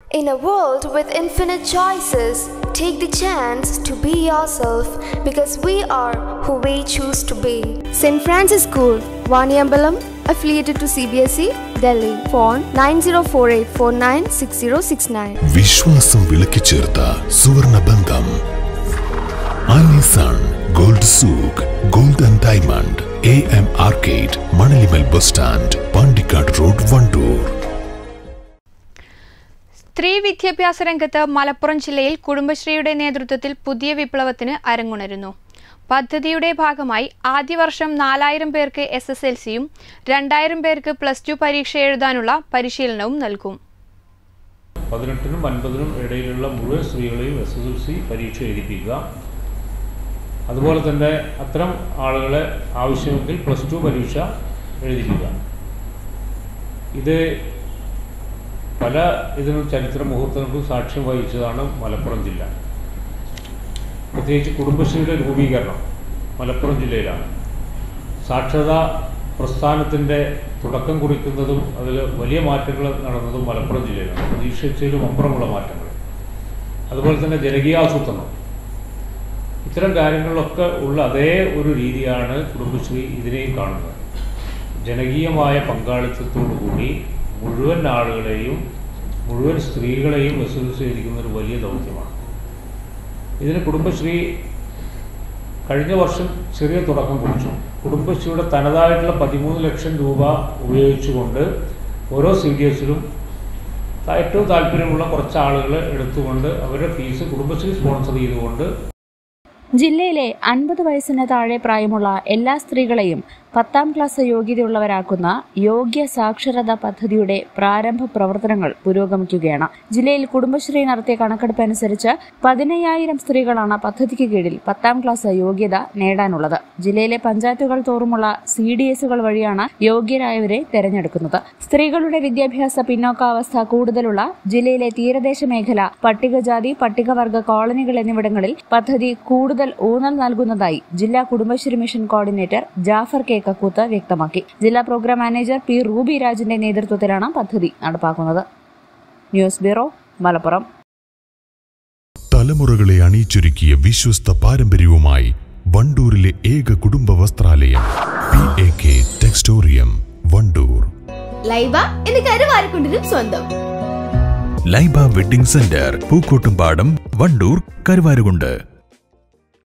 In a world with infinite choices, take the chance to be yourself because we are who we choose to be. St. Francis School, Vaniambalam, affiliated to CBSE, Delhi. Phone 9048496069. വിശ്വാസം വിളക്കിച്ചേർത്ത സുവർണ ബന്ധം Alison gold souk gold and diamond A M arcade Manalimal bus stand Pandikkad road Wandoor സ്ത്രീ വിദ്യാഭ്യാസ രംഗത്ത് മലപ്പുറം ജില്ലയിൽ കുടുംബശ്രീയുടെ നേതൃത്വത്തിൽ പുതിയ വിപ്ലവത്തിന് അരങ്ങുണരുന്നു പദ്ധതിയുടെ ഭാഗമായി ആദ്യ വർഷം നാലായിരം പേർക്ക് എസ് എസ് എൽ സിയും രണ്ടായിരം പേർക്ക് പ്ലസ് ടു പരീക്ഷ എഴുതാനുള്ള പരിശീലനവും നൽകും പതിനെട്ടിനും അൻപതിനും ഇടയിലുള്ള മുഴുവൻ സ്ത്രീകളെയും എസ് എസ് എൽ സി പരീക്ഷ എഴുതിപ്പിക്കുക അതുപോലെ തന്നെ അത്തരം ആളുകളെ ആവശ്യമെങ്കിൽ പ്ലസ് ടു പരീക്ഷ എഴുതിപ്പിക്കുക ഇത് പല ഇതിനും ചരിത്ര മുഹൂർത്തങ്ങൾക്കും സാക്ഷ്യം വഹിച്ചതാണ് മലപ്പുറം ജില്ല പ്രത്യേകിച്ച് കുടുംബശ്രീയുടെ രൂപീകരണം മലപ്പുറം ജില്ലയിലാണ് സാക്ഷരതാ പ്രസ്ഥാനത്തിൻ്റെ തുടക്കം കുറിക്കുന്നതും അതിൽ വലിയ മാറ്റങ്ങൾ നടന്നതും മലപ്പുറം ജില്ലയിലാണ് പ്രതീക്ഷിച്ചതിലും അപ്പുറമുള്ള മാറ്റങ്ങൾ അതുപോലെ തന്നെ ജനകീയാസൂത്രണം ഇത്തരം കാര്യങ്ങളിലൊക്കെ ഉള്ള അതേ ഒരു രീതിയാണ് കുടുംബശ്രീ ഇതിനെയും കാണുന്നത് ജനകീയമായ പങ്കാളിത്തത്തോടു കൂടി മുഴുവൻ ആളുകളെയും മുഴുവൻ സ്ത്രീകളെയും വിശ്വസിച്ചിരിക്കുന്ന ഒരു വലിയ ദൗത്യമാണ് ഇതിന് കുടുംബശ്രീ കഴിഞ്ഞ വർഷം ചെറിയ തുടക്കം കുറിച്ചു കുടുംബശ്രീയുടെ തനതായിട്ടുള്ള പതിമൂന്ന് ലക്ഷം രൂപ ഉപയോഗിച്ചുകൊണ്ട് ഓരോ സി ഡി എസിലും ഏറ്റവും താല്പര്യമുള്ള കുറച്ച് ആളുകൾ എടുത്തുകൊണ്ട് അവരുടെ ഫീസ് കുടുംബശ്രീ സ്പോൺസർ ചെയ്തുകൊണ്ട് ജില്ലയിലെ അൻപത് വയസ്സിന് താഴെ പ്രായമുള്ള എല്ലാ സ്ത്രീകളെയും പത്താം ക്ലാസ് യോഗ്യതയുള്ളവരാക്കുന്ന യോഗ്യ സാക്ഷരതാ പദ്ധതിയുടെ പ്രാരംഭ പ്രവർത്തനങ്ങൾ പുരോഗമിക്കുകയാണ് ജില്ലയിൽ കുടുംബശ്രീ നടത്തിയ കണക്കെടുപ്പ് അനുസരിച്ച് പതിനയ്യായിരം സ്ത്രീകളാണ് പദ്ധതിക്ക് കീഴിൽ പത്താം ക്ലാസ് യോഗ്യത നേടാനുള്ളത് ജില്ലയിലെ പഞ്ചായത്തുകൾ തോറുമുള്ള സി ഡി എസുകൾ വഴിയാണ് യോഗ്യരായവരെ തെരഞ്ഞെടുക്കുന്നത് സ്ത്രീകളുടെ വിദ്യാഭ്യാസ പിന്നോക്കാവസ്ഥ കൂടുതലുള്ള ജില്ലയിലെ തീരദേശ മേഖല പട്ടികജാതി പട്ടികവർഗ കോളനികൾ എന്നിവിടങ്ങളിൽ പദ്ധതി കൂടുതൽ ഊന്നൽ നൽകുന്നതായി ജില്ലാ Kudumbashree mission coordinator Jafar K Kakkooth വ്യക്തമാക്കി ജില്ലാ പ്രോഗ്രാം മാനേജർ പി റൂബി രാജിന്റെ നേതൃത്വത്തിലാണ് പദ്ധതി നടപ്പാക്കുന്നത് ന്യൂസ് ബ്യൂറോ മലപ്പുറം തലമുറകളെ അണിയിച്ചൊരുക്കിയ വിശ്വസ്ത പാരമ്പര്യവുമായി വണ്ടൂരിലെ ഏക കുടുംബ വസ്ത്രാലയം P A K Textorium Wandoor Laiba എന്ന് കരുവാരക്കുണ്ടിനും സ്വന്തം ലൈബ വെഡിംഗ് സെന്റർ പൂക്കോട്ടുംപാടം വണ്ടൂർ കരുവാരുകുണ്ട്